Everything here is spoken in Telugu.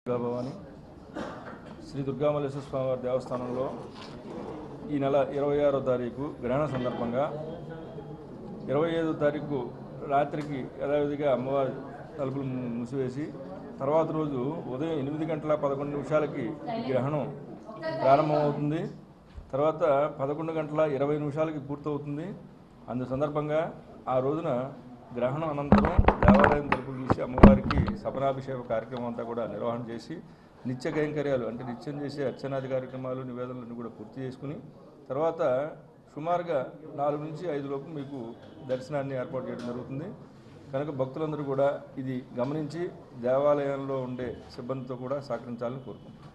భవాని శ్రీ దుర్గామల్లేశ్వర స్వామివారి దేవస్థానంలో ఈ నెల ఇరవై ఆరో తారీఖు గ్రహణ సందర్భంగా ఇరవై ఐదో తారీఖు రాత్రికి యథావిధిగా అమ్మవారి తలుపులు ము- మూసివేసి తర్వాత రోజు ఉదయం ఎనిమిది గంటల పదకొండు నిమిషాలకి ఈ గ్రహణం ప్రారంభమవుతుంది తర్వాత పదకొండు గంటల ఇరవై నిమిషాలకి పూర్తవుతుంది అందు సందర్భంగా ఆ రోజున గ్రహణం అనంతరం దేవాలయం తలుపులు తీసి అమ్మవారికి సపనాభిషేక కార్యక్రమం అంతా కూడా నిర్వహణ చేసి నిత్య కైంకర్యాలు అంటే నిత్యం చేసే అర్చనాది కార్యక్రమాలు నివేదనలను కూడా పూర్తి చేసుకుని తర్వాత సుమారుగా నాలుగు నుంచి ఐదు లోపు మీకు దర్శనాన్ని ఏర్పాటు చేయడం జరుగుతుంది కనుక భక్తులందరూ కూడా ఇది గమనించి దేవాలయంలో ఉండే సిబ్బందితో కూడా సహకరించాలని కోరుకుంటున్నాను